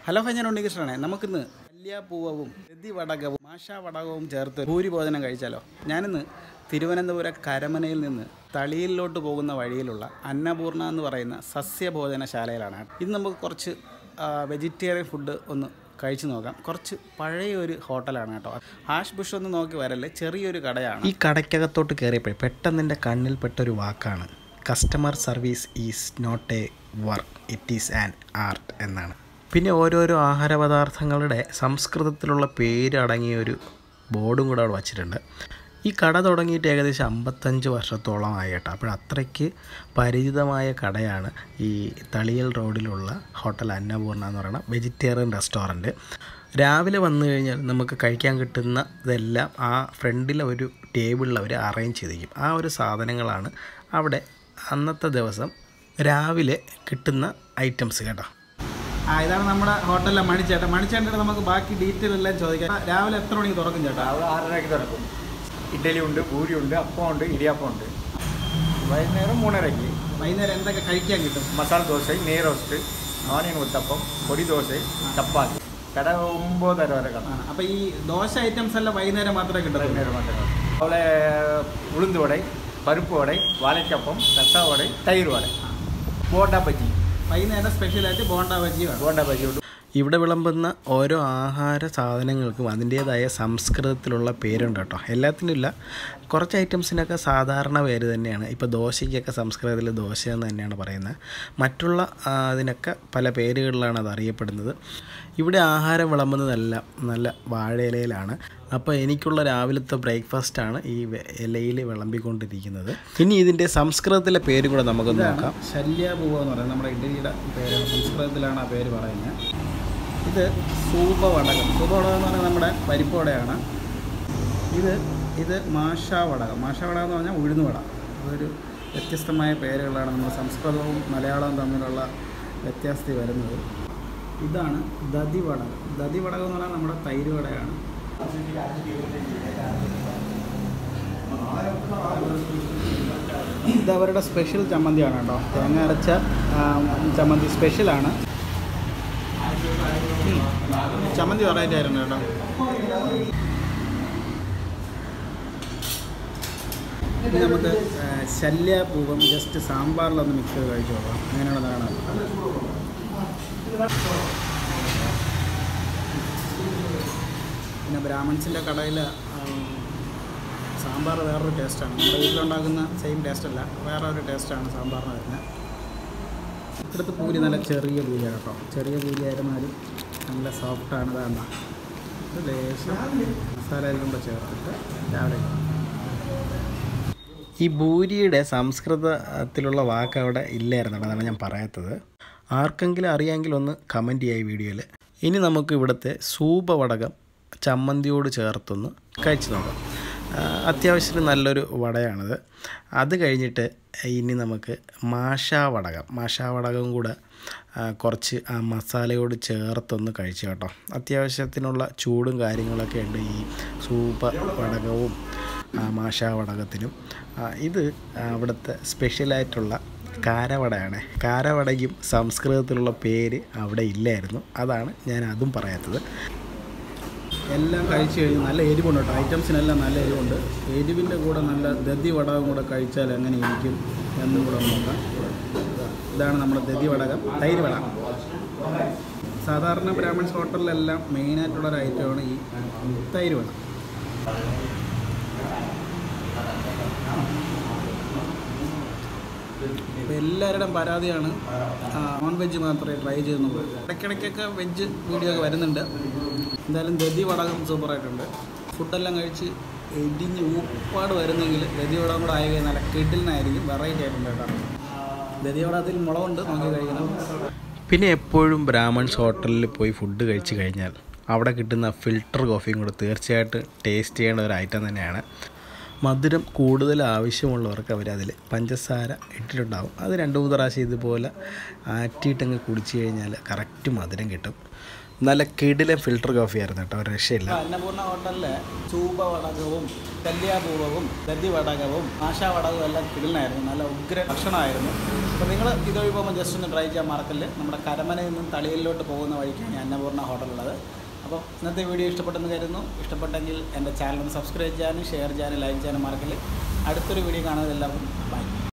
Hello phi ഞാൻ ഉണ്ണികൃഷ്ണനാണ് നമുക്കിന്ന് കല്യാപ്പൂവവും രതി വടകവും മാഷാ വടകവും ചേർത്ത് ഭൂരിഭോജനം കഴിച്ചാലോ ഞാനിന്ന് തിരുവനന്തപുരം കരമനയിൽ നിന്ന് തളിയിലോട്ട് പോകുന്ന വഴിയിലുള്ള അന്നപൂർണ എന്ന് പറയുന്ന സസ്യഭോജനശാലയിലാണ് ഇന്ന് നമുക്ക് കുറച്ച് വെജിറ്റേറിയൻ ഫുഡ് ഒന്ന് കഴിച്ചു നോക്കാം കുറച്ച് പഴയ ഒരു ഹോട്ടലാണ് കേട്ടോ ഹാഷ് ബുഷ് ഒന്ന് നോക്കി വരല്ലേ ചെറിയൊരു കടയാണ് ഈ കടയ്ക്കകത്തോട്ട് കയറിയപ്പോഴേ പെട്ടെന്ന് എൻ്റെ കണ്ണിൽപ്പെട്ട ഒരു വാക്കാണ് customer service is not a work it is an art എന്നാണ് പിന്നെ ഓരോരോ ആഹാരപദാർത്ഥങ്ങളുടെ സംസ്കൃതത്തിലുള്ള പേര് അടങ്ങിയ ഒരു ബോർഡും കൂടെ അവിടെ വച്ചിട്ടുണ്ട് ഈ കട തുടങ്ങിയിട്ട് ഏകദേശം അമ്പത്തഞ്ച് വർഷത്തോളമായി കേട്ടോ അപ്പോൾ അത്രയ്ക്ക് പരിചിതമായ കടയാണ് ഈ തളിയൽ റോഡിലുള്ള ഹോട്ടൽ അന്നപൂർണ എന്ന് പറയുന്ന വെജിറ്റേറിയൻ റെസ്റ്റോറൻറ്റ് രാവിലെ വന്നു കഴിഞ്ഞാൽ നമുക്ക് കഴിക്കാൻ കിട്ടുന്ന ഇതെല്ലാം ആ ഫ്രണ്ടിലെ ഒരു ടേബിളിൽ അവർ അറേഞ്ച് ചെയ്തിരിക്കും ആ ഒരു സാധനങ്ങളാണ് അവിടെ അന്നത്തെ ദിവസം രാവിലെ കിട്ടുന്ന ഐറ്റംസ് കേട്ടോ ആ ഇതാണ് നമ്മുടെ ഹോട്ടലിലെ മണിച്ചേട്ടൻ മണിച്ചേട്ടൻ്റെ നമുക്ക് ബാക്കി ഡീറ്റെയിൽ എല്ലാം ചോദിക്കാം രാവിലെ എത്ര മണിക്ക് തുറക്കും ചേട്ടാ അവിടെ ആറരയ്ക്ക് തുറക്കും ഇഡ്ഡലി ഉണ്ട് പൂരി ഉണ്ട് അപ്പം ഉണ്ട് ഇടിയപ്പം ഉണ്ട് വൈകുന്നേരം മൂന്നരയ്ക്ക് വൈകുന്നേരം എന്തൊക്കെ കഴിക്കാൻ കിട്ടും മസാല ദോശ നെയ് റോസ്റ്റ് ഓണിയൻ ഉത്തപ്പം പൊടി ദോശ ചപ്പാത്തി കട ഒമ്പതര വരെ ആ, കാണാം അപ്പൊ ഈ ദോശ ഐറ്റംസ് എല്ലാം വൈകുന്നേരം മാത്രമേ കിട്ടത്തുള്ളൂ വൈകുന്നേരം മാത്രമേ അവിടെ ഉളുന്ത് വടை பருப்பு வடை வாழைக்கப்பம் ரசா வடை தயிர் வடை போண்டா பஜ்ஜி വൈകുന്നേരം സ്പെഷ്യലായിട്ട് ബോണ്ട ബജി വേണം போண்டா பஜ்ஜி ഉണ്ട് ഇവിടെ വിളമ്പുന്ന ഓരോ ആഹാര സാധനങ്ങൾക്കും അതിൻ്റേതായ സംസ്കൃതത്തിലുള്ള പേരുണ്ട് കേട്ടോ എല്ലാത്തിനും ഇല്ല കുറച്ച് ഐറ്റംസിനൊക്കെ സാധാരണ പേര് തന്നെയാണ് ഇപ്പോൾ ദോശയ്ക്കൊക്കെ സംസ്കൃതത്തിൽ ദോശ എന്ന് തന്നെയാണ് പറയുന്നത് മറ്റുള്ള ആ, അതിനൊക്കെ പല പേരുകളിലാണ് അത് അറിയപ്പെടുന്നത് ഇവിടെ ആഹാരം വിളമ്പുന്നതെല്ലാം നല്ല വാഴയിലയിലാണ് അപ്പോൾ എനിക്കുള്ള രാവിലത്തെ ബ്രേക്ക്ഫാസ്റ്റാണ് ഈ വെ- ഇലയിൽ വിളമ്പിക്കൊണ്ടിരിക്കുന്നത് ഇനി ഇതിൻ്റെ സംസ്കൃതത്തിലെ പേര് കൂടെ നമുക്കൊന്ന് നോക്കാം ശല്യാപൂവ എന്ന് പറയുന്നത് നമ്മുടെ ഇഡലിയുടെ പേര് സംസ്കൃതത്തിലാണ് ആ പേര് പറയുന്നത് ഇത് സൂപവടകം സൂപവടകം എന്ന് പറയുന്നത് നമ്മുടെ പരിപ്പുവടയാണ് ഇത് ഇത് മാഷാവടകം മാഷാവടകം എന്ന് പറഞ്ഞാൽ ഉഴുന്നുവട അതൊരു വ്യത്യസ്തമായ പേരുകളാണ് നമ്മുടെ സംസ്കൃതവും മലയാളവും തമ്മിലുള്ള വ്യത്യാസത്തിൽ വരുന്നത് ഇതാണ് ദതി വടകം ദതി വടകം എന്ന് പറഞ്ഞാൽ നമ്മുടെ തൈര് വടയാണ് ഇത് അവരുടെ സ്പെഷ്യൽ ചമ്മന്തിയാണ് കേട്ടോ തേങ്ങ അരച്ച ആ, ചമ്മന്തി സ്പെഷ്യലാണ് ഉം. ചമ്മന്തി വെറൈറ്റി ആയിരുന്നു കേട്ടോ ഇനി നമുക്ക് ആ, ശല്യപൂവം ജസ്റ്റ് സാമ്പാറിലൊന്ന് മിക്സ് ചെയ്ത് കഴിച്ചു നോക്കാം അങ്ങനെയുള്ളതാണ് പിന്നെ ബ്രാഹ്മൺസിൻ്റെ കടയിൽ സാമ്പാർ വേറൊരു ടേസ്റ്റാണ് നമ്മുടെ വീട്ടിലുണ്ടാക്കുന്ന സെയിം ടേസ്റ്റ് അല്ല വേറെ ഒരു ടേസ്റ്റാണ് സാമ്പാറിന് വരുന്നത് ഇവിടുത്തെ പൂരി നല്ല ചെറിയ പൂരിയാണ് കേട്ടോ ചെറിയ പൂരി ആയിരുന്നാലും നല്ല സോഫ്റ്റാണ് വേണ്ട ഇത് ലേശം മസാല എല്ലാം കൂടെ ചേർത്തിട്ട് രാവിലെ ഈ ഭൂരിയുടെ സംസ്കൃതത്തിലുള്ള വാക്ക് അവിടെ ഇല്ലായിരുന്നു അതാണ് ഞാൻ പറയാത്തത് ആർക്കെങ്കിലും അറിയാമെങ്കിൽ ഒന്ന് കമൻറ്റ് ചെയ്യുക ഈ വീഡിയോയിൽ ഇനി നമുക്ക് ഇവിടുത്തെ സൂപവടകം ചമ്മന്തിയോട് ചേർത്തൊന്ന് കഴിച്ചു നോക്കാം ആ, അത്യാവശ്യത്തിന് നല്ലൊരു വടയാണിത് അത് കഴിഞ്ഞിട്ട് ഇനി നമുക്ക് മാഷാവടകം മാഷാവടകം കൂടെ ആ, കുറച്ച് ആ മസാലയോട് ചേർത്തൊന്ന് കഴിച്ചു കേട്ടോ അത്യാവശ്യത്തിനുള്ള ചൂടും കാര്യങ്ങളൊക്കെ ഉണ്ട് ഈ സൂപ വടകവും ആ, മാഷാവടകത്തിനും ആ, ഇത് അവിടുത്തെ സ്പെഷ്യലായിട്ടുള്ള കാരവടയാണ് കാരവടയ്ക്കും സംസ്കൃതത്തിലുള്ള പേര് അവിടെ ഇല്ലായിരുന്നു അതാണ് ഞാൻ അതും പറയാത്തത് എല്ലാം കഴിച്ച് കഴിഞ്ഞ് നല്ല എരിവുണ്ട് കേട്ടോ ഐറ്റംസിനെല്ലാം നല്ല എരിവുണ്ട് എരിവിൻ്റെ കൂടെ നല്ല ദതി വടകം കൂടെ കഴിച്ചാൽ എങ്ങനെ ഇരിക്കും എന്നും കൂടെ ഒന്ന് നോക്കാം ഇതാ, ഇതാണ് നമ്മുടെ ദതി വടകം തൈര് വട സാധാരണ ബ്രാഹ്മൺസ് ഹോട്ടലിലെല്ലാം മെയിനായിട്ടുള്ളൊരു ഐറ്റമാണ് ഈ തൈര് വട ഇപ്പം എല്ലാവരുടെയും പരാതിയാണ് നോൺ വെജ് മാത്രമേ ട്രൈ ചെയ്യുന്നുള്ളൂ ഇടയ്ക്കിടയ്ക്കൊക്കെ വെജ് വീഡിയോ ഒക്കെ വരുന്നുണ്ട് എന്തായാലും ദതി വടകം സൂപ്പറായിട്ടുണ്ട് ഫുഡെല്ലാം കഴിച്ച് ഇടിഞ്ഞ് ഊപ്പാട് വരുന്നെങ്കിൽ ദതി വടകം കൂടെ ആയി കഴിഞ്ഞാൽ നല്ല കിഡിലിനായിരിക്കും വെറൈറ്റി ആയിട്ടുണ്ട് കേട്ടോ ദതി വടകത്തിൽ മുളകുണ്ട് നോക്കി കഴിക്കണം പിന്നെ എപ്പോഴും ബ്രാഹ്മൺസ് ഹോട്ടലിൽ പോയി ഫുഡ് കഴിച്ച് കഴിഞ്ഞാൽ അവിടെ കിട്ടുന്ന ഫിൽട്ടർ കോഫിയും കൂടെ തീർച്ചയായിട്ടും ടേസ്റ്റ് ചെയ്യേണ്ട ഒരു ഐറ്റം തന്നെയാണ് മധുരം കൂടുതൽ ആവശ്യമുള്ളവർക്ക് അവരതിൽ പഞ്ചസാര ഇട്ടിട്ടുണ്ടാവും അത് രണ്ട് മൂന്ന് പ്രാവശ്യം ഇതുപോലെ ആറ്റിയിട്ടങ്ങ് കുടിച്ചു കഴിഞ്ഞാൽ കറക്റ്റ് മധുരം കിട്ടും നല്ല കിടിലൻ ഫിൽട്ടർ കോഫി ആയിരുന്നു കേട്ടോ ഒരു രക്ഷയില്ല അന്നപൂർണ്ണ ഹോട്ടലിലെ ചൂപ വടകവും കല്യാപൂവവും ദതി വടകവും ആശാ വടകവും എല്ലാം കിടലായിരുന്നു നല്ല ഉഗ്ര ഭക്ഷണമായിരുന്നു അപ്പോൾ നിങ്ങൾ ഇതുവഴി പോകുമ്പോൾ ജസ്റ്റ് ഒന്ന് ട്രൈ ചെയ്യാൻ മറക്കല്ല് നമ്മുടെ കരമനയിൽ നിന്നും തളിയിലോട്ട് പോകുന്ന വഴിക്കാണ് അന്നപൂർണ്ണ ഹോട്ടലുള്ളത് അപ്പോൾ ഇന്നത്തെ വീഡിയോ ഇഷ്ടപ്പെട്ടെന്ന് കരുതുന്നു ഇഷ്ടപ്പെട്ടെങ്കിൽ എൻ്റെ ചാനൽ ഒന്ന് സബ്സ്ക്രൈബ് ചെയ്യാനും ഷെയർ ചെയ്യാനും ലൈക്ക് ചെയ്യാനും മറക്കല്ല് അടുത്തൊരു വീഡിയോ കാണുന്നത് എല്ലാവർക്കും ബൈ